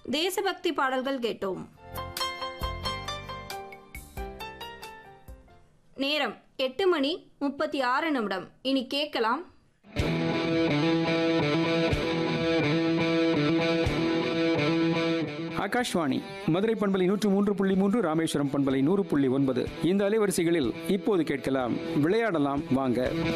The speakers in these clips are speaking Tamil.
தேசபக்தி பாடல்கள் கேட்டோம் நேரம் எட்டு மணி முப்பத்தி ஆறு நிமிடம் இனி கேட்கலாம் ஆகாஷ்வாணி மதுரை பண்பலை நூற்று மூன்று புள்ளி மூன்று ராமேஸ்வரம் பண்பலை நூறு புள்ளி ஒன்பது இந்த அலைவரிசைகளில் இப்போது கேட்கலாம் விளையாடலாம் வாங்க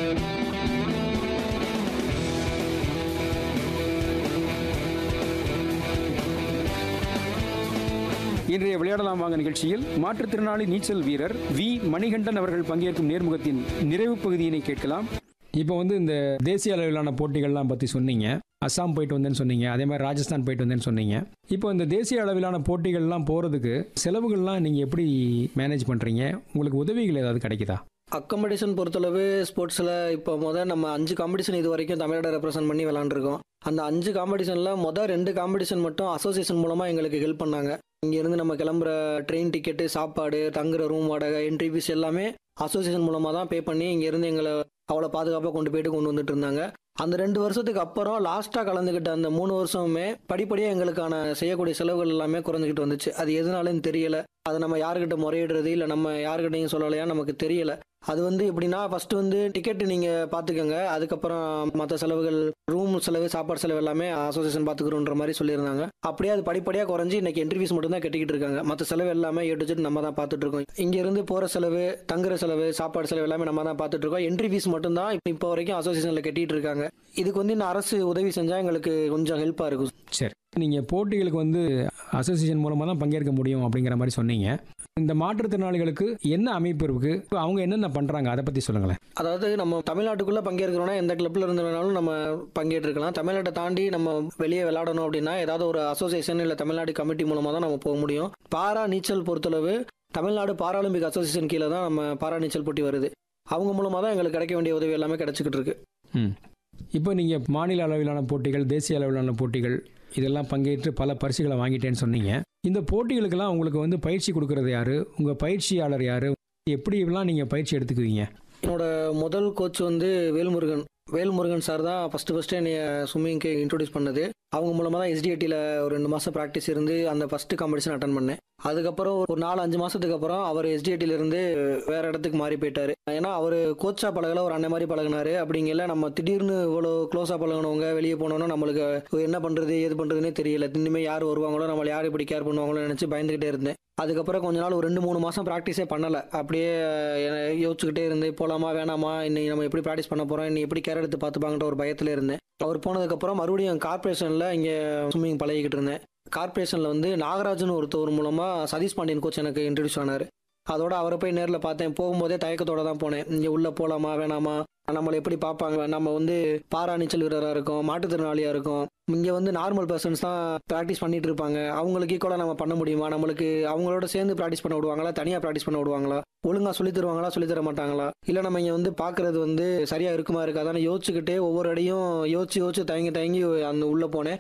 இன்றைய விளையாடலாம் வாங்க நிகழ்ச்சியில் மாற்றுத்திறனாளி நீச்சல் வீரர் வி மணிகண்டன் அவர்கள் பங்கேற்கும் நேர்முகத்தின் நிறைவு பகுதியினை கேட்கலாம் இப்போ வந்து இந்த தேசிய அளவிலான போட்டிகள்லாம் பற்றி சொன்னீங்க அஸ்ஸாம் போயிட்டு வந்தேன்னு சொன்னீங்க அதே மாதிரி ராஜஸ்தான் போயிட்டு வந்தேன்னு சொன்னீங்க இப்போ இந்த தேசிய அளவிலான போட்டிகள்லாம் போகிறதுக்கு செலவுகள்லாம் நீங்கள் எப்படி மேனேஜ் பண்ணுறீங்க உங்களுக்கு உதவிகள் ஏதாவது கிடைக்குதா அக்கமடேஷன் பொறுத்தளவு ஸ்போர்ட்ஸில் இப்போ மொதல் நம்ம அஞ்சு காம்படிஷன் இது வரைக்கும் தமிழ்நாடு ரெப்ரசென்ட் பண்ணி விளாண்டுருக்கோம் அந்த அஞ்சு காம்படிஷனில் மொதல் ரெண்டு காம்படிஷன் மட்டும் அசோசியேஷன் மூலமாக எங்களுக்கு ஹெல்ப் பண்ணாங்க இங்கேருந்து நம்ம கிளம்புற ட்ரெயின் டிக்கெட்டு சாப்பாடு தங்குற ரூம் வாடகை என்ட்ரி ஃபீஸ் எல்லாமே அசோசியேஷன் மூலமாக தான் பே பண்ணி இங்கேருந்து எங்களை அவ்வளோ பாதுகாப்பாக கொண்டு போயிட்டு கொண்டு வந்துட்டு இருந்தாங்க அந்த ரெண்டு வருஷத்துக்கு அப்புறம் லாஸ்ட்டாக கலந்துக்கிட்ட அந்த மூணு வருஷமுமே படிப்படியாக எங்களுக்கான செய்யக்கூடிய செலவுகள் எல்லாமே குறைஞ்சிக்கிட்டு வந்துச்சு அது எதனாலன்னு தெரியல அதை நம்ம யாருக்கிட்ட முறையிடுறது இல்லை நம்ம யாருக்கிட்டையும் சொல்லலையா நமக்கு தெரியல அது வந்து எப்படின்னா ஃபர்ஸ்ட் வந்து டிக்கெட் நீங்க பாத்துக்கோங்க அதுக்கப்புறம் மற்ற செலவுகள் ரூம் செலவு சாப்பாடு செலவு எல்லாமே அசோசியேஷன் பாத்துக்கிறோன்ற மாதிரி சொல்லியிருந்தாங்க அப்படியே அது படிப்படியா குறைஞ்சி இன்னைக்கு என்ட்ரி ஃபீஸ் மட்டும் தான் கட்டிக்கிட்டு இருக்காங்க மற்ற செலவு எல்லாமே ஏ டு நம்ம தான் பார்த்துட்டு இருக்கோம் இங்க இருந்து போற செலவு தங்குற செலவு சாப்பாடு செலவு எல்லாமே நம்ம தான் பார்த்துட்டு இருக்கோம் என்ட்ரி ஃபீஸ் மட்டும் தான் இப்போ வரைக்கும் அசோசியேஷன்ல கட்டிட்டு இருக்காங்க இதுக்கு வந்து இந்த அரசு உதவி செஞ்சா எங்களுக்கு கொஞ்சம் ஹெல்ப்பா இருக்கும் சரி நீங்கள் போட்டிகளுக்கு வந்து அசோசியேஷன் மூலமாக தான் பங்கேற்க முடியும் அப்படிங்கிற மாதிரி சொன்னீங்க இந்த மாற்றுத்திறனாளிகளுக்கு என்ன அமைப்பு இருக்கு அவங்க என்னென்ன பண்ணுறாங்க அதை பற்றி சொல்லுங்களேன் அதாவது நம்ம தமிழ்நாட்டுக்குள்ள பங்கேற்கிறோம்னா எந்த கிளப்ல இருந்து வேணாலும் நம்ம பங்கேற்றுக்கலாம் தமிழ்நாட்டை தாண்டி நம்ம வெளியே விளையாடணும் அப்படின்னா ஏதாவது ஒரு அசோசியேஷன் இல்லை தமிழ்நாடு கமிட்டி மூலமா தான் நம்ம போக முடியும் பாரா நீச்சல் பொறுத்தளவு தமிழ்நாடு பாராலிம்பிக் அசோசியேஷன் கீழே தான் நம்ம பாரா நீச்சல் போட்டி வருது அவங்க மூலமா தான் எங்களுக்கு கிடைக்க வேண்டிய உதவி எல்லாமே கிடைச்சிக்கிட்டு இருக்கு ம் இப்போ நீங்கள் மாநில அளவிலான போட்டிகள் தேசிய அளவிலான போட்டிகள் இதெல்லாம் பங்கேற்று பல பரிசுகளை வாங்கிட்டேன்னு சொன்னீங்க இந்த போட்டிகளுக்கெல்லாம் உங்களுக்கு வந்து பயிற்சி கொடுக்கறது யாரு உங்கள் பயிற்சியாளர் யாரு எப்படி எல்லாம் நீங்கள் பயிற்சி எடுத்துக்குவீங்க என்னோட முதல் கோச் வந்து வேல்முருகன் வேல்முருகன் சார் தான் ஃபர்ஸ்ட் ஃபர்ஸ்ட் என்னைய ஸ்விம்மிங்க்கு இன்ட்ரோடியூஸ் பண்ணது அவங்க மூலமாக தான் எஸ்டிஐடியில் ஒரு ரெண்டு மாதம் ப்ராக்டிஸ் இருந்து அந்த ஃபர்ஸ்ட் காம்படிஷன் அட்டன் பண்ணேன் அதுக்கப்புறம் ஒரு நாலு அஞ்சு மாசத்துக்கு அப்புறம் அவர் SDIT ல இருந்து வேற இடத்துக்கு மாறி போயிட்டாரு ஏன்னா அவர் கோச்சா பழகல ஒரு அண்ணன் மாதிரி பழகினாரு அப்படிங்கல நம்ம திடீர்னு இவ்வளோ க்ளோஸா பழகினவங்க வெளியே போனோம்னா நம்மளுக்கு என்ன பண்றது ஏது பண்றதுன்னே தெரியல இனிமே யார் வருவாங்களோ நம்மள யார் இப்படி கேர் பண்ணுவாங்களோ நினைச்சு பயந்துகிட்டே இருந்தேன் அதுக்கப்புறம் கொஞ்ச நாள் ஒரு ரெண்டு மூணு மாசம் ப்ராக்டிஸே பண்ணல அப்படியே அஹ், யோசிச்சுக்கிட்டே இருந்து போலாமா வேணாமா இன்னைக்கு நம்ம எப்படி ப்ராக்டிஸ் பண்ண போறோம் இன்னைக்கு எப்படி கேர் எடுத்து பார்த்துப்பாங்கன்ற ஒரு பயத்துல இருந்தேன் அவர் போனதுக்கப்புறம் மறுபடியும் கார்பரேஷன்ல இங்க ஸ்விம்மிங் பழகிக்கிட்டு இருந்தேன் கார்பரேஷன்ல வந்து நாகராஜன் ஒருத்தவர் மூலமா சதீஷ் பாண்டியன் கோச் எனக்கு இன்ட்ரடியூஸ் ஆனாரு அதோட அவரை போய் நேரில் பார்த்தேன் போகும்போதே தயக்கத்தோட தான் போனேன் இங்கே உள்ள போலாமா வேணாமா நம்மளை எப்படி பார்ப்பாங்க நம்ம வந்து பாரா நீச்சல் வீரராக இருக்கோம் மாற்றுத்திறனாளியாக இருக்கோம் இங்கே வந்து நார்மல் பர்சன்ஸ் தான் ப்ராக்டிஸ் பண்ணிட்டு இருப்பாங்க அவங்களுக்கு ஈக்குவலாக நம்ம பண்ண முடியுமா நம்மளுக்கு அவங்களோட சேர்ந்து ப்ராக்டிஸ் பண்ண விடுவாங்களா தனியாக ப்ராக்டிஸ் பண்ண விடுவாங்களா ஒழுங்கா சொல்லி தருவாங்களா சொல்லி தர மாட்டாங்களா இல்லை நம்ம இங்கே வந்து பார்க்கறது வந்து சரியா இருக்குமா இருக்காதான்னு யோசிச்சுக்கிட்டே ஒவ்வொரு அடியும் யோசிச்சு யோசிச்சு தயங்கி தயங்கி அந்த உள்ளே போனேன்